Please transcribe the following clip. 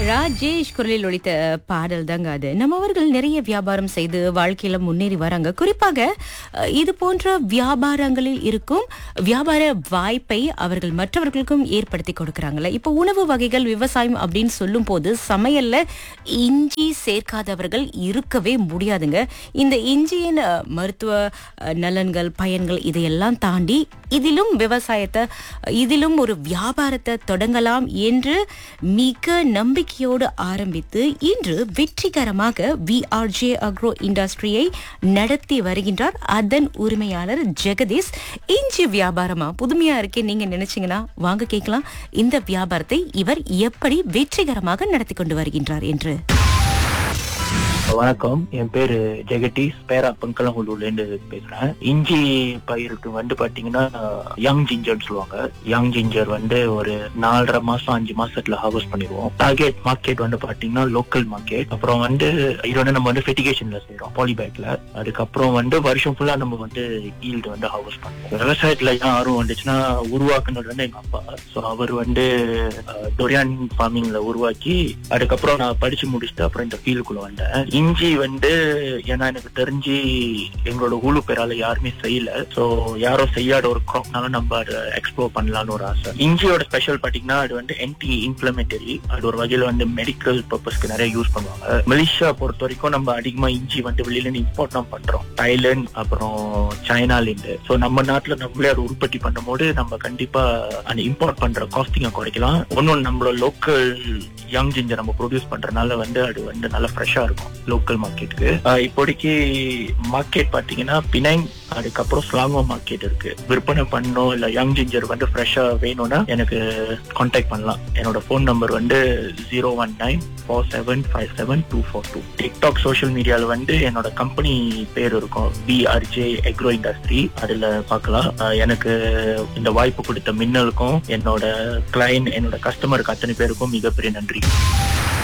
ராஜேஷ் குரலில் ஒழித்த பாடல் தாங்க அது நம்மவர்கள் நிறைய வியாபாரம் செய்து வாழ்க்கையில முன்னேறி வராங்க குறிப்பாக அஹ், இது போன்ற வியாபாரங்களில் இருக்கும் வியாபார வாய்ப்பை அவர்கள் மற்றவர்களுக்கும் ஏற்படுத்தி கொடுக்கறாங்கல்ல இப்போ உணவு வகைகள் விவசாயம் அப்படின்னு சொல்லும் போது சமையல்ல இஞ்சி சேர்க்காதவர்கள் இருக்கவே முடியாதுங்க இந்த இஞ்சியின் அஹ், மருத்துவ அஹ், நலன்கள் பயன்கள் இதையெல்லாம் தாண்டி இதிலும் விவசாயத்தை இதிலும் ஒரு வியாபாரத்தை தொடங்கலாம் என்று மிக நம்பிக்கையோடு ஆரம்பித்து இன்று வெற்றிகரமாக விஆர்ஜே அக்ரோ இண்டஸ்ட்ரியை நடத்தி வருகின்றார் அதன் உரிமையாளர் ஜெகதீஷ் இஞ்சி வியாபாரமா புதுமையா இருக்கே நீங்க நினைச்சீங்கன்னா வாங்க கேட்கலாம் இந்த வியாபாரத்தை இவர் எப்படி வெற்றிகரமாக நடத்தி கொண்டு வருகின்றார் என்று வணக்கம் என் பேரு ஜெகதீஷ் பேரா பங்கலங்குள்ளூர்ல இருந்து பேசுறேன் இஞ்சி பயிருக்கு வந்து பாத்தீங்கன்னா யங் ஜிஞ்சர்னு சொல்லுவாங்க யங் ஜிஞ்சர் வந்து ஒரு நாலரை மாசம் அஞ்சு மாசத்துல ஹார்வெஸ்ட் பண்ணிடுவோம் டார்கெட் மார்க்கெட் வந்து பாத்தீங்கன்னா லோக்கல் மார்க்கெட் அப்புறம் வந்து இது வந்து நம்ம வந்து ஃபெட்டிகேஷன்ல செய்யறோம் பாலிபேக்ல அதுக்கப்புறம் வந்து வருஷம் ஃபுல்லா நம்ம வந்து ஈல்டு வந்து ஹார்வெஸ்ட் பண்ணுவோம் விவசாயத்துல ஏன் ஆர்வம் வந்துச்சுன்னா உருவாக்குனது வந்து எங்க அப்பா ஸோ அவர் வந்து டொரியான் ஃபார்மிங்ல உருவாக்கி அதுக்கப்புறம் நான் படிச்சு முடிச்சுட்டு அப்புறம் இந்த ஃபீல்டுக்குள்ள வந்தேன் இஞ்சி வந்து ஏன்னா எனக்கு தெரிஞ்சு எங்களோட ஊழு பேரால யாருமே செய்யல சோ யாரும் செய்யாத ஒரு க்ராப்னால நம்ம அதை எக்ஸ்ப்ளோர் பண்ணலாம்னு ஒரு ஆசை இஞ்சியோட ஸ்பெஷல் பாத்தீங்கன்னா அது வந்து ஆன்டி இன்ஃபிளமேட்டரி அது ஒரு வகையில வந்து மெடிக்கல் பர்பஸ்க்கு நிறைய யூஸ் பண்ணுவாங்க மலேசியா பொறுத்த வரைக்கும் நம்ம அதிகமா இஞ்சி வந்து வெளியில இருந்து இம்போர்ட் தான் பண்றோம் தாய்லாந்து அப்புறம் சைனால இருந்து சோ நம்ம நாட்டுல நம்மளே அதை உற்பத்தி பண்ணும்போது நம்ம கண்டிப்பா அந்த இம்போர்ட் பண்ற காஸ்டிங்க குறைக்கலாம் ஒன்னும் நம்மளோட லோக்கல் யங் ஜிஞ்சர் நம்ம ப்ரொடியூஸ் பண்றதுனால வந்து அது வந்து நல்லா ஃப்ரெஷ்ஷா இருக்கும் லோக்கல் மார்க்கெட்டுக்கு இப்போதைக்கு மார்க்கெட் பாத்தீங்கன்னா பினைங் அதுக்கப்புறம் ஸ்லாங்கோ மார்க்கெட் இருக்கு விற்பனை பண்ணணும் இல்ல யங் ஜிஞ்சர் வந்து ஃப்ரெஷ்ஷா வேணும்னா எனக்கு கான்டாக்ட் பண்ணலாம் என்னோட ஃபோன் நம்பர் வந்து zero one nine four seven five seven two four two TikTok social மீடியால வந்து என்னோட கம்பெனி பேர் இருக்கும் பிஆர்ஜே எக்ரோ இண்டஸ்ட்ரி அதுல பார்க்கலாம் அஹ் எனக்கு இந்த வாய்ப்பு கொடுத்த மின்னலுக்கும் என்னோட கிளைண்ட் என்னோட கஸ்டமருக்கு அத்தனை பேருக்கும் மிகப்பெரிய நன்றி